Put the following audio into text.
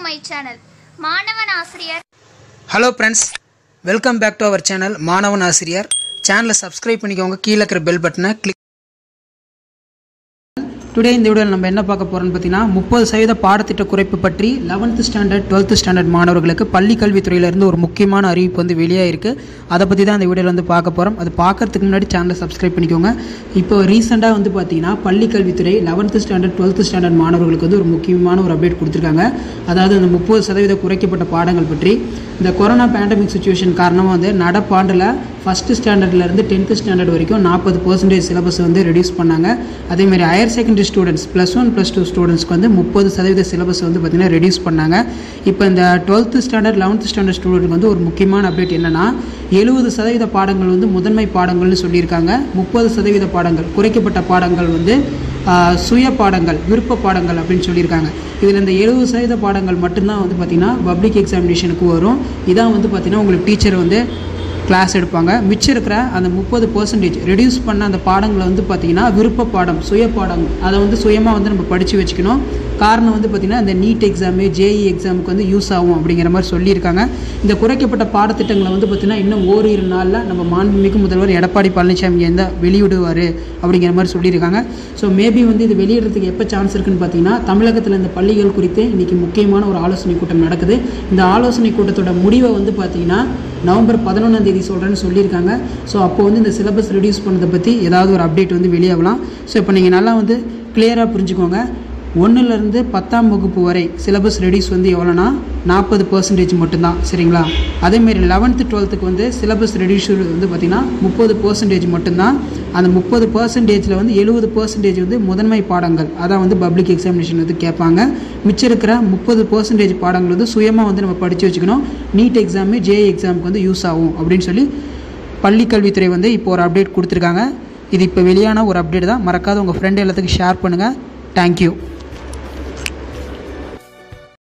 my channel மாணவன் ஆசிரியர் hello friends welcome back to our channel மாணவன் ஆசிரியர் சேனலை சப்ஸ்கிரைப் பண்ணிக்கோங்க கீழே இருக்கிற பெல் பட்டனை கிளிக் டுடே இந்த வீடியோவில் நம்ம என்ன பார்க்க போகிறோம்னு பார்த்தீங்கன்னா முப்பது சதவீத பாடத்திட்ட குறைப்பு பற்றி லெவன்த்து ஸ்டாண்டர்ட் டுவெல்த்து ஸ்டாண்டர்ட் மாணவர்களுக்கு பள்ளி கல்வித்துறையிலேருந்து ஒரு முக்கியமான அறிவிப்பு வந்து வெளியாக இருக்குது அதை பற்றி தான் இந்த வீடியோவில் வந்து பார்க்க போகிறோம் அது பார்க்கறதுக்கு முன்னாடி சேனலை சப்ஸ்கிரைப் பண்ணிக்கோங்க இப்போ ரீசெண்டாக வந்து பார்த்தீங்கன்னா பள்ளி கல்வித்துறை லெவன்த்து ஸ்டாண்டர்ட் டுவெல்த்து ஸ்டாண்டர்ட் மாணவர்களுக்கு வந்து ஒரு முக்கியமான ஒரு அப்டேட் கொடுத்துருக்காங்க அதாவது அந்த முப்பது சதவீத குறைக்கப்பட்ட பாடங்கள் பற்றி இந்த கொரோனா பேண்டமிக் சுச்சுவேஷன் காரணமாக வந்து நடப்பாண்டில் ஃபஸ்ட்டு ஸ்டாண்டர்ட்லேருந்து டென்த்து ஸ்டாண்டர்ட் வரைக்கும் நாற்பது பர்சன்டேஜ் சிலபஸ் வந்து ரெடியூஸ் பண்ணாங்க அதேமாதிரி higher secondary students plus one plus two ஸ்டூடெண்ட்ஸ்க்கு வந்து முப்பது சதவீத சிலபஸ் வந்து பார்த்திங்கன்னா ரெடியூஸ் பண்ணாங்க இப்போ இந்த டுவெல்த்து ஸ்டாண்டர்ட் லெவன்த்து ஸ்டாண்டர்ட் ஸ்டூடெண்ட்க்கு வந்து ஒரு முக்கியமான அப்டேட் என்னென்னா எழுபது சதவீத பாடங்கள் வந்து முதன்மை பாடங்கள்னு சொல்லியிருக்காங்க முப்பது சதவீத பாடங்கள் குறைக்கப்பட்ட பாடங்கள் வந்து ஆஹ், சுய பாடங்கள் விருப்ப பாடங்கள் அப்படின்னு சொல்லியிருக்காங்க இதில் இந்த எழுபது சதவீத பாடங்கள் மட்டும்தான் வந்து பார்த்திங்கன்னா பப்ளிக் எக்ஸாமினேஷனுக்கு வரும் இதான் வந்து பார்த்திங்கன்னா உங்களுக்கு டீச்சர் வந்து கிளாஸ் எடுப்பாங்க மிச்சம் இருக்கிற அந்த முப்பது பர்சன்டேஜ் ரெடியூஸ் பண்ண அந்த பாடங்களை வந்து பார்த்திங்கன்னா விருப்ப பாடம் சுய பாடம் அதை வந்து சுயமாக வந்து நம்ம படித்து வச்சுக்கணும் காரணம் வந்து பார்த்திங்கன்னா இந்த நீட் எக்ஸாமு ஜேஇ எக்ஸாமுக்கு வந்து யூஸ் ஆகும் அப்படிங்கிற மாதிரி சொல்லியிருக்காங்க இந்த குறைக்கப்பட்ட பாடத்திட்டங்களை வந்து பார்த்திங்கன்னா இன்னும் ஓரிரு நாளில் நம்ம மாண்புமிகு முதல்வர் எடப்பாடி பழனிசாமி எந்த வெளியிடுவார் அப்படிங்கிற மாதிரி சொல்லியிருக்காங்க ஸோ மேபி வந்து இது வெளியிடுறதுக்கு எப்போ சான்ஸ் இருக்குன்னு பார்த்தீங்கன்னா தமிழகத்தில் இந்த பள்ளிகள் குறித்து இன்றைக்கி முக்கியமான ஒரு ஆலோசனை கூட்டம் நடக்குது இந்த ஆலோசனை கூட்டத்தோட முடிவை வந்து பார்த்திங்கன்னா நவம்பர் பதினொன்றாம் தேதி சொல்கிறேன்னு சொல்லியிருக்காங்க ஸோ அப்போ வந்து இந்த சிலபஸ் ரெடியூஸ் பண்ணதை பற்றி ஏதாவது ஒரு அப்டேட் வந்து வெளியாகலாம் ஸோ இப்போ நீங்கள் நல்லா வந்து கிளியராக புரிஞ்சுக்கோங்க ஒன்றுலேருந்து பத்தாம் வகுப்பு வரை சிலபஸ் ரெடியூஸ் வந்து எவ்வளோனா நாற்பது பர்சன்டேஜ் மட்டும்தான் சரிங்களா அதேமாரி லெவன்த்து டுவெல்த்துக்கு வந்து சிலபஸ் ரெடியூஸ் வந்து பார்த்திங்கன்னா முப்பது பர்சன்டேஜ் மட்டும்தான் அந்த முப்பது பர்சன்டேஜில் வந்து எழுபது பர்சன்டேஜ் வந்து முதன்மை பாடங்கள் அதான் வந்து பப்ளிக் எக்ஸாமினேஷன் வந்து கேட்பாங்க மிச்சம் இருக்கிற முப்பது பர்சன்டேஜ் பாடங்கள் வந்து சுயமாக வந்து நம்ம படித்து வச்சுக்கணும் நீட் எக்ஸாமு ஜேஇ எக்ஸாமுக்கு வந்து யூஸ் ஆகும் அப்படின்னு சொல்லி பள்ளி கல்வித்துறை வந்து இப்போ ஒரு அப்டேட் கொடுத்துருக்காங்க இது இப்போ வெளியான ஒரு அப்டேட் தான் மறக்காத உங்கள் ஃப்ரெண்டு எல்லாத்துக்கும் ஷேர் பண்ணுங்கள் தேங்க்யூ